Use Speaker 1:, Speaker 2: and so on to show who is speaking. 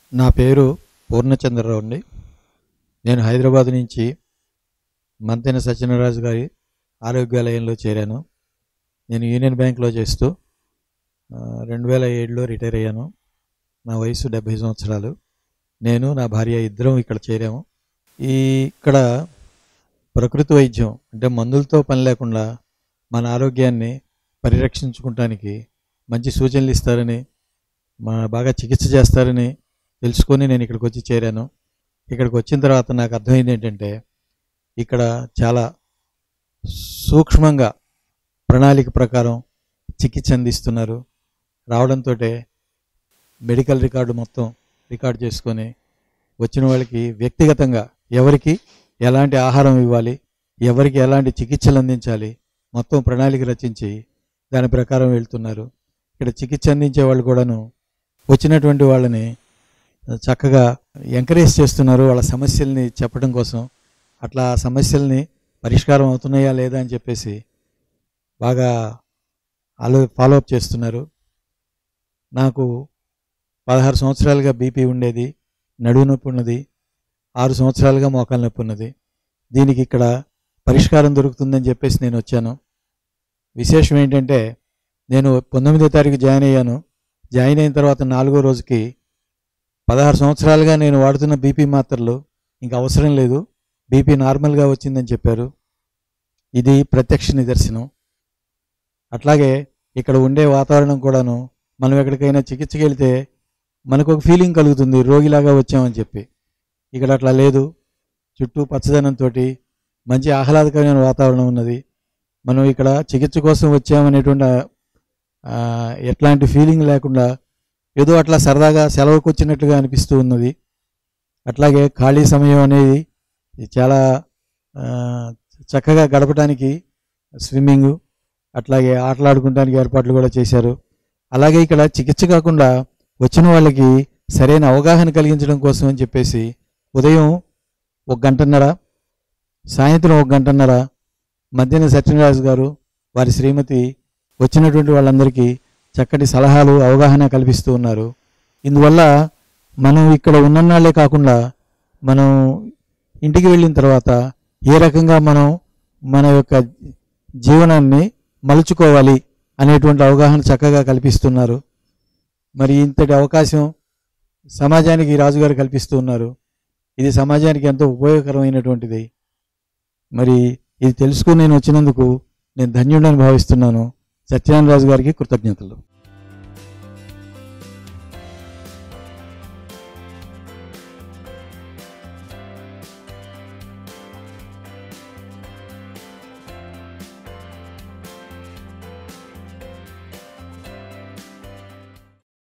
Speaker 1: నా పేరు పూర్ణచంద్రరావు అండి నేను హైదరాబాద్ నుంచి మంతెన సత్యనారాజు గారి ఆరోగ్యాలయంలో చేరాను నేను యూనియన్ బ్యాంక్లో చేస్తూ రెండు వేల ఏడులో రిటైర్ అయ్యాను నా వయసు డెబ్భై సంవత్సరాలు నేను నా భార్య ఇద్దరం ఇక్కడ చేరాము ఈ ఇక్కడ ప్రకృతి వైద్యం అంటే మందులతో పని లేకుండా మన ఆరోగ్యాన్ని పరిరక్షించుకోవటానికి మంచి సూచనలు ఇస్తారని మా బాగా చికిత్స చేస్తారని తెలుసుకొని నేను ఇక్కడికి వచ్చి చేరాను ఇక్కడికి వచ్చిన తర్వాత నాకు అర్థమైంది ఏంటంటే ఇక్కడ చాలా సూక్ష్మంగా ప్రణాళిక ప్రకారం చికిత్స అందిస్తున్నారు రావడంతో మెడికల్ రికార్డు మొత్తం రికార్డ్ చేసుకొని వచ్చిన వాళ్ళకి వ్యక్తిగతంగా ఎవరికి ఎలాంటి ఆహారం ఇవ్వాలి ఎవరికి ఎలాంటి చికిత్సలు అందించాలి మొత్తం ప్రణాళిక రచించి దాని ప్రకారం వెళ్తున్నారు ఇక్కడ చికిత్స అందించే వాళ్ళు కూడాను వచ్చినటువంటి వాళ్ళని చక్కగా ఎంకరేజ్ చేస్తున్నారు వాళ్ళ సమస్యల్ని చెప్పడం కోసం అట్లా ఆ సమస్యల్ని పరిష్కారం అవుతున్నాయా లేదా అని చెప్పేసి బాగా ఆలో ఫాలోఅప్ చేస్తున్నారు నాకు పదహారు సంవత్సరాలుగా బీపీ ఉండేది నడువు నొప్పి ఉన్నది ఆరు సంవత్సరాలుగా మోకాలు నొప్పి ఉన్నది దీనికి ఇక్కడ పరిష్కారం దొరుకుతుందని చెప్పేసి నేను వచ్చాను విశేషం ఏంటంటే నేను పంతొమ్మిదో తారీఖు జాయిన్ అయ్యాను జాయిన్ అయిన తర్వాత నాలుగో రోజుకి పదహారు సంవత్సరాలుగా నేను వాడుతున్న బీపీ మాత్రలు ఇంకా అవసరం లేదు బీపీ నార్మల్గా వచ్చిందని చెప్పారు ఇది ప్రత్యక్ష నిదర్శనం అట్లాగే ఇక్కడ ఉండే వాతావరణం కూడాను మనం ఎక్కడికైనా చికిత్సకి వెళ్తే మనకు ఒక ఫీలింగ్ కలుగుతుంది రోగిలాగా వచ్చామని చెప్పి ఇక్కడ అట్లా లేదు చుట్టూ పచ్చదనంతో మంచి ఆహ్లాదకరమైన వాతావరణం ఉన్నది మనం ఇక్కడ చికిత్స కోసం వచ్చామనేటువంటి ఆ, ఎట్లాంటి ఫీలింగ్ లేకుండా ఏదో అట్లా సరదాగా సెలవుకు వచ్చినట్లుగా అనిపిస్తూ ఉన్నది అట్లాగే ఖాళీ సమయం అనేది చాలా ఆ, చక్కగా గడపడానికి స్విమ్మింగ్ అట్లాగే ఆటలాడుకోవడానికి ఏర్పాట్లు కూడా చేశారు అలాగే ఇక్కడ చికిత్స కాకుండా వచ్చిన వాళ్ళకి సరైన అవగాహన కలిగించడం కోసం అని చెప్పేసి ఉదయం ఒక గంటన్నర సాయంత్రం ఒక గంటన్నర మధ్యాహ్న సత్యనారాజు గారు వారి శ్రీమతి వచ్చినటువంటి వాళ్ళందరికీ చక్కటి సలహాలు అవగాహన కల్పిస్తూ ఉన్నారు ఇందువల్ల మనం ఇక్కడ ఉన్ననాళ్ళే కాకుండా మనం ఇంటికి వెళ్ళిన తర్వాత ఏ రకంగా మనం మన యొక్క జీవనాన్ని మలుచుకోవాలి అనేటువంటి అవగాహన చక్కగా కల్పిస్తున్నారు మరి ఇంతటి అవకాశం సమాజానికి రాజుగారు కల్పిస్తూ ఉన్నారు ఇది సమాజానికి ఎంతో ఉపయోగకరమైనటువంటిది మరి ఇది తెలుసుకుని నేను వచ్చినందుకు నేను ధన్యుడని భావిస్తున్నాను సత్యనారాయణ రాజు గారికి కృతజ్ఞతలు